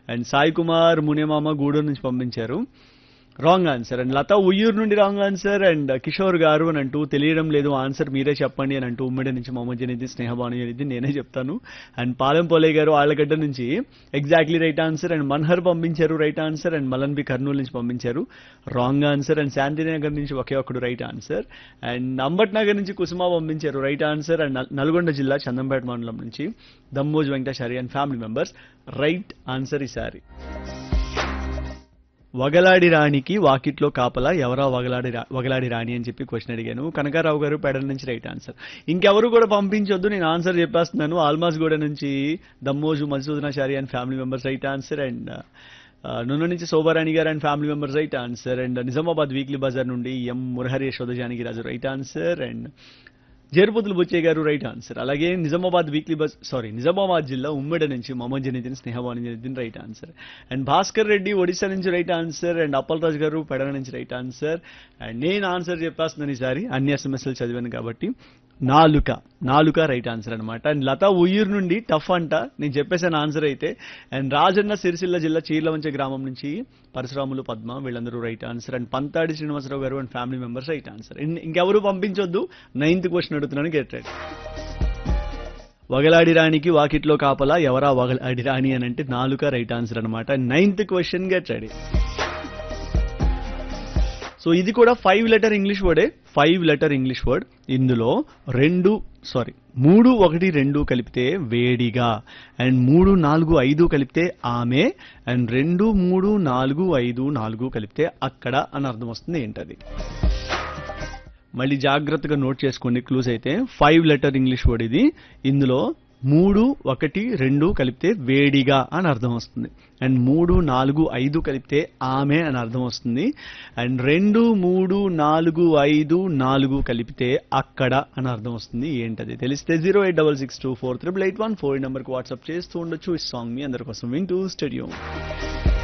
and Sai Kumar Munimama Gudur నుంచి పంపించారు wrong answer and Latha Uyyuru నుండి రాంగ్ ఆన్సర్ అండ్ కిషోర్ గారు అని అంటూ తెలియడం లేదు ఆన్సర్ మీరే చెప్పండి అని అంటూ ఉమ్మడి నుంచి మొహమ్మద్ జనీది స్నేహబాను జనీది నేనే చెప్తాను అండ్ పాలెం పోలే గారు ఆళ్ళగడ్డ నుంచి exactly right answer and Manhar పంపించారు right answer and Malan B Kurnool నుంచి పంపించారు రాంగ్ ఆన్సర్ అండ్ శాంతినగర్ నుంచి ఒకే ఒక్కడు right answer and Ambat Nagar నుంచి కుసుమ పంపించారు రైట్ ఆన్సర్ అండ్ నల్- నల్గొండ జిల్లా చందంపేట మండలం నుంచి Dammoj Venkatachari and family members right answer ఈసారి వగలాడి రాణికి వాకిట్లో కాపలా ఎవరా వగలాడి రా- వగలాడి రాణి అని చెప్పి క్వశ్చన్ అడిగాను కనకారావు గారు పెడల నుంచి రైట్ ఆన్సర్ ఇంకెవరు కూడా పంపించొద్దు నేను ఆన్సర్ చెప్పేస్తున్నాను ఆల్మాస్ గూడ నుంచి Dammoju Madhusudanachari and family members right answer and నూనె నుంచి Shobharani garu and family members right answer and Nizamabad weekly Bazar నుండి M Murahari Yashoda Janaki Raju right answer and జేరుపుతులు బుచ్చయ్య గారు రైట్ ఆన్సర్ అలాగే Nizamabad weekly bus sorry Nizamabad జిల్లా ఉమ్మడి నుంచి Mohammed Janeedin Snehavani Janeedin right answer and Bhaskar Reddy Odisha నుంచి right answer and Appal Raju garu Pedana నుంచి రైట్ ఆన్సర్ అండ్ నేను ఆన్సర్ చెప్పేస్తున్నాను ఈసారి అన్ని ఎస్ఎంఎస్లు చదివాను కాబట్టి నాలుక నాలుక రైట్ ఆన్సర్ అనమాట అండ్ లతా ఉయ్యూరు నుండి టఫ్ అంట నేను చెప్పేసాను ఆన్సర్ అయితే అండ్ రాజన్న సిరిసిల్ల జిల్లా చీర్లవంచ గ్రామం నుంచి పరశురాములు పద్మ వీళ్ళందరూ right answer and Panthadi Srinivasarao garu and family members right answer ఇంకెవరు పంపించొద్దు నైన్త్ క్వశ్చన్ అడుగుతున్నాను గెట్ రైట్ వగలాడి రాణికి వాకిట్లో కాపలా ఎవరా వగలాడి రాణి అని అంటే నాలుక రైట్ ఆన్సర్ అనమాట ninth question get ready so ఇది కూడా ఫైవ్ లెటర్ ఇంగ్లీష్ వర్డే ఫైవ్ లెటర్ ఇంగ్లీష్ వర్డ్ ఇందులో రెండు సారీ మూడు ఒకటి రెండు కలిపితే వేడిగా అండ్ మూడు నాలుగు ఐదు కలిపితే ఆమె అండ్ రెండు మూడు నాలుగు ఐదు నాలుగు కలిపితే అక్కడ అని అర్థం వస్తుంది ఏంటది మళ్ళీ జాగ్రత్తగా నోట్ చేసుకోండి క్లూజ్ అయితే ఫైవ్ లెటర్ ఇంగ్లీష్ వర్డ్ ఇది ఇందులో మూడు ఒకటి రెండు కలిపితే వేడిగా అని అర్థం వస్తుంది అండ్ మూడు నాలుగు ఐదు కలిపితే ఆమె అని అర్థం వస్తుంది అండ్ రెండు మూడు నాలుగు ఐదు నాలుగు కలిపితే అక్కడ అని అర్థం వస్తుంది ఏంటది తెలిస్తే zero eight double six two four triple eight one four నెంబర్కి వాట్సాప్ చేస్తూ ఉండొచ్చు ఈ సాంగ్ మీ అందరి కోసం వింటూ స్టడియో